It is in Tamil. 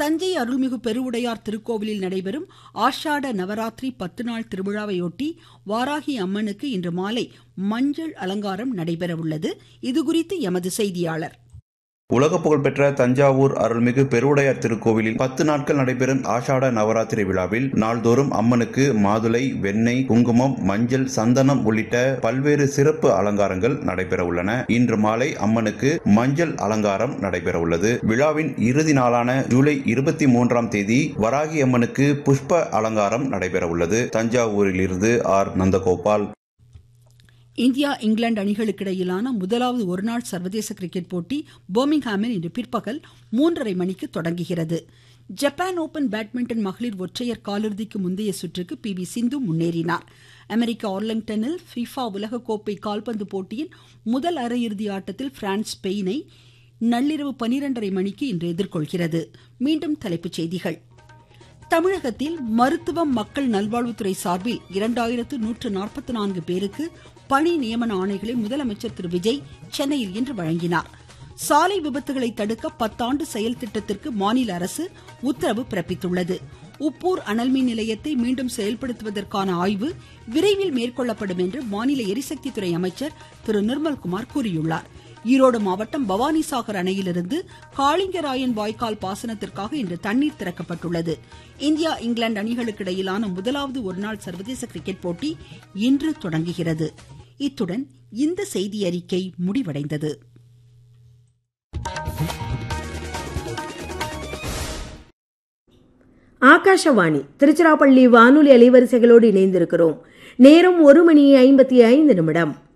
தஞ்சை அருள்மிகு பெருவுடையார் திருக்கோவிலில் நடைபெறும் ஆஷாட நவராத்திரி பத்து நாள் திருவிழாவையொட்டி வாராகி அம்மனுக்கு இன்று மாலை மஞ்சள் அலங்காரம் நடைபெறவுள்ளது இதுகுறித்து எமது செய்தியாளர் உலக புகழ்பெற்ற தஞ்சாவூர் அருள்மிகு பெருவுடையார் திருக்கோவிலில் பத்து நாட்கள் நடைபெறும் ஆஷாட நவராத்திரி விழாவில் நாள்தோறும் அம்மனுக்கு மாதுளை வெண்ணெய் குங்குமம் மஞ்சள் சந்தனம் உள்ளிட்ட பல்வேறு சிறப்பு அலங்காரங்கள் நடைபெற உள்ளன இன்று மாலை அம்மனுக்கு மஞ்சள் அலங்காரம் நடைபெற உள்ளது விழாவின் இறுதி நாளான ஜூலை இருபத்தி மூன்றாம் தேதி வராகி அம்மனுக்கு புஷ்ப அலங்காரம் நடைபெற உள்ளது தஞ்சாவூரிலிருந்து ஆர் நந்தகோபால் இந்தியா இங்கிலாந்து அணிகளுக்கு இடையிலான முதலாவது ஒருநாள் சர்வதேச கிரிக்கெட் போட்டி பர்மிங்ஹாமில் இன்று பிற்பகல் மூன்றரை மணிக்கு தொடங்குகிறது ஜப்பான் ஓபன் பேட்மிண்டன் மகளிர் ஒற்றையர் காலிறுதிக்கு முந்தைய சுற்றுக்கு பி வி சிந்து முன்னேறினார் அமெரிக்க ஆர்லிங்டனில் ஃபிஃபா உலகக்கோப்பை கால்பந்து போட்டியின் முதல் அரையிறுதி ஆட்டத்தில் பிரான்ஸ் ஸ்பெயினை நள்ளிரவு பனிரெண்டரை மணிக்கு இன்று எதிர்கொள்கிறது மீண்டும் தலைப்புச் செய்திகள் தமிழகத்தில் மருத்துவம் மக்கள் நல்வாழ்வுத்துறை சார்பில் இரண்டாயிரத்து நூற்று நாற்பத்தி நான்கு பேருக்கு பணி நியமன ஆணைகளை முதலமைச்சர் திரு விஜய் சென்னையில் இன்று வழங்கினார் சாலை விபத்துகளை தடுக்க பத்தாண்டு செயல் திட்டத்திற்கு மாநில அரசு உத்தரவு பிறப்பித்துள்ளது உப்பூர் அனல்மின் நிலையத்தை மீண்டும் செயல்படுத்துவதற்கான ஆய்வு விரைவில் மேற்கொள்ளப்படும் என்று மாநில எரிசக்தித்துறை அமைச்சர் திரு நிர்மல்குமார் கூறியுள்ளார் ஈரோடு மாவட்டம் பவானிசாகர் அணையிலிருந்து காளிங்கராயன் வாய்க்கால் பாசனத்திற்காக இன்று தண்ணீர் திறக்கப்பட்டுள்ளது இந்தியா இங்கிலாந்து அணிகளுக்கு இடையிலான முதலாவது ஒருநாள் சர்வதேச கிரிக்கெட் போட்டி இன்று தொடங்குகிறது இத்துடன் இந்த செய்தி அறிக்கை முடிவடைந்தது ஆகாஷவாணி திருச்சிராப்பள்ளி வானொலி அலைவரிசைகளோடு இணைந்திருக்கிறோம் நேரம் ஒரு மணி ஐம்பத்தி ஐந்து நிமிடம்